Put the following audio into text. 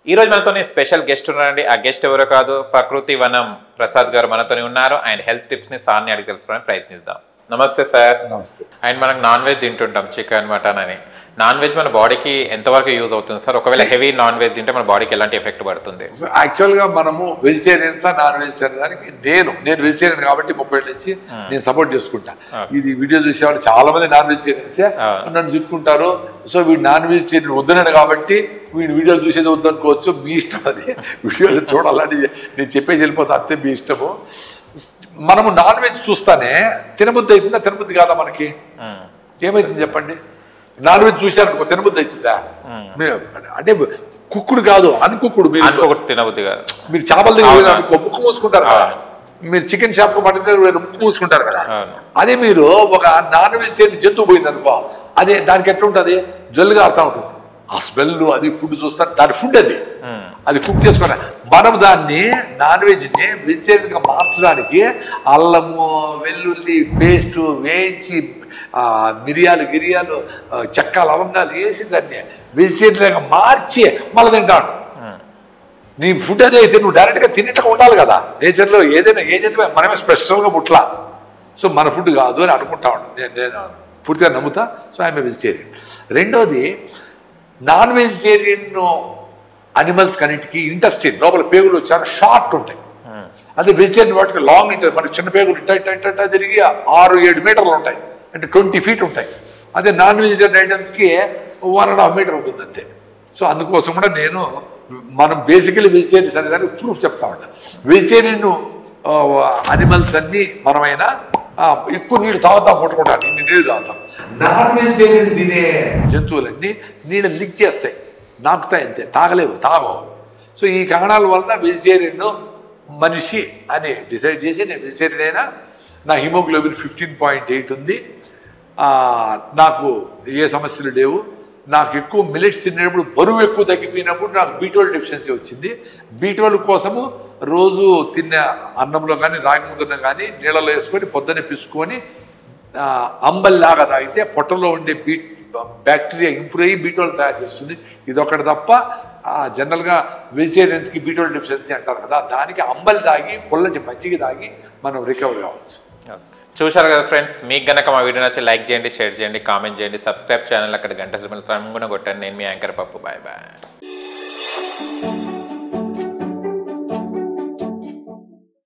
ఈ రోజు మనతోని స్పెషల్ గెస్ట్ ఉన్నారండి ఆ గెస్ట్ ఎవరో కాదు ప్రకృతి వనం ప్రసాద్ గారు మనతోని ఉన్నారు ఆయన హెల్త్ టిప్స్ ని సార్ని అడిగి తెలుసుకోవడానికి ప్రయత్నిద్దాం నమస్తే సార్ నమస్తే అండ్ మనం నాన్ వెజ్ తింటుంటాం చికెన్ మటన్ అని నాన్ వెజ్ మన బాడీకి ఎంతవరకు యూజ్ అవుతుంది సార్ ఒకవేళ హెవీ నాన్ వెజ్ తింటే మన బాడీకి ఎలాంటి ఎఫెక్ట్ పడుతుంది సో యాక్చువల్గా మనము వెజిటేరియన్సా నాన్ వెజిటేరియన్ దానికి నేను నేను వెజిటేరియన్ కాబట్టి ముప్పై ఏళ్ళ నుంచి నేను సపోర్ట్ చేసుకుంటా ఇది వీడియో చూసేవాళ్ళు చాలా మంది నాన్ వెజిటేరియన్సే ఆ. నన్ను చుట్టుకుంటారు సో వీడు నాన్ వెజిటేరియన్ వద్దన్నాడు కాబట్టి వీడు వీడియోలు చూసేది వద్దనుకోవచ్చు మీ ఇష్టం అది వీడియోలు చూడాలని నేను చెప్పేసి వెళ్ళిపోతా అంతే మీ ఇష్టము మనము నాన్ వెజ్ చూస్తానే తినబుద్ధి అవుతుందా తినబుద్ధి కాదా మనకి మ్మ్. ఏమైతుంది చెప్పండి నాన్ వెజ్ చూశారు తినబుద్ధి అవుతుందా మీరు- అంటే కుక్కుడు కాదు అన్కుక్కుడు మీరు అనుకోకూడదు తినబుద్ధి కాదు మీరు చేపల దగ్గర అవునా. పోయినా అనుకో ముక్కు మూసుకుంటారు కదా మీరు చికెన్ షాప్ మటన్ దగ్గర పోయిన ముక్కు మూసుకుంటారు కదా అవును. అదే మీరు ఒక నాన్ వెజిటేరియన్ జంతువు పోయింది అనుకో అదే దానికి ఎట్లా ఉంటుంది జల్లుగా ఆడుతూ ఉంటుంది ఆ స్మెల్ అది ఫుడ్ చూస్తారు దాని ఫుడ్ అది మ్మ్. అది కుక్ చేసుకున్నా మనం దాన్ని నాన్ వెజ్ని వెజిటేరియన్ గా మార్చడానికి అల్లము వెల్లుల్లి పేస్ట్ వేయించి ఆ, మిరియాలు గిరియాలు ఆ, చెక్క లవంగాలు వేసి దాన్ని వెజిటేరియన్ గా మార్చి మళ్ళీ తింటాడు మ్మ్. నీ ఫుడ్ అదే అయితే నువ్వు డైరెక్ట్గా తినేట్టుగా ఉండాలి కదా నేచర్లో ఏదైనా ఏ జంతువు మనమే స్పెషల్గా ముట్లా సో మన ఫుడ్ కాదు అని అనుకుంటా ఉంటాను నేను నేను పూర్తిగా నమ్ముతా సో ఐఎమ్ వెజిటేరియన్ రెండోది నాన్ వెజిటేరియన్ అనిమల్స్ కన్నిటికి ఇంటెస్టిన్ లోపల పేగులు చాలా షార్ట్ ఉంటాయి మ్మ్. అదే వెజిటేరియన్ వాటికి లాంగ్ ఇంటర్ మనకి చిన్న పేగులు ఇట్ట ఇట్ట ఇట్ట ఇట్ట తిరిగి ఆరు ఏడు మీటర్లు ఉంటాయి అంటే ట్వంటీ ఫీట్ ఉంటాయి అదే నాన్ వెజిటేరియన్ ఐటమ్స్కి వన్ అండ్ హాఫ్ మీటర్ ఉంటుంది అంతే సో అందుకోసం కూడా నేను మనం బేసికలీ వెజిటేరియన్స్ అనే దానికి ప్రూఫ్ చెప్తా ఉంటా వెజిటేరియన్ అనిమల్స్ అన్ని మనమైనా ఆ, ఎక్కువ నీళ్ళు తాగుతాం ముట్టుకుంటాం ఇన్ని నీళ్ళు తాగుతాం నాన్ వెజిటేరియన్ తినే జంతువులన్నీ నీళ్ళు లిక్ చేస్తాయి నాకుతాయి అంతే తాగలేవు తాగవు సో ఈ కారణాల వలన వెజిటేరియన్ మనిషి అని డిసైడ్ చేసి నేను వెజిటేరియన్ అయినా నా హిమోగ్లోబిన్ ఫిఫ్టీన్ పాయింట్ ఎయిట్ ఉంది ఆ, నాకు ఏ సమస్యలు లేవు నాకు ఎక్కువ మిలెట్స్ తినేటప్పుడు బరువు ఎక్కువ తగ్గిపోయినప్పుడు నాకు బీటోల్ డెఫిషియన్సీ వచ్చింది బీటోల్ కోసము రోజు తిన్న అన్నంలో కానీ రాగి ముద్దలో కానీ నీళ్ళలో వేసుకొని పొద్దున్నే పిసుకొని ఆ, అంబల్లాగా తాగితే పొట్టలో ఉండే బీ బ్యాక్టీరియా ఇంప్రూవ్ అయ్యి బీటోల్ తయారు చేస్తుంది ఇది ఒకటి తప్ప ఆ, జనరల్గా వెజిటేరియన్స్కి బీటోల్ డెఫిషియన్సీ అంటారు కదా దానికి అంబలి తాగి పొల్లటి మజ్జిగ తాగి మనం రికవర్ కావచ్చు చూశారు కదా ఫ్రెండ్స్ మీకు గనక మా వీడియో నచ్చి లైక్ చేయండి షేర్ చేయండి కామెంట్ చేయండి సబ్స్క్రైబ్ ఛానల్ అక్కడ గంట కూడా కొట్టండి నేను మీ యాంకర్ పప్పు బాయ్ బాయ్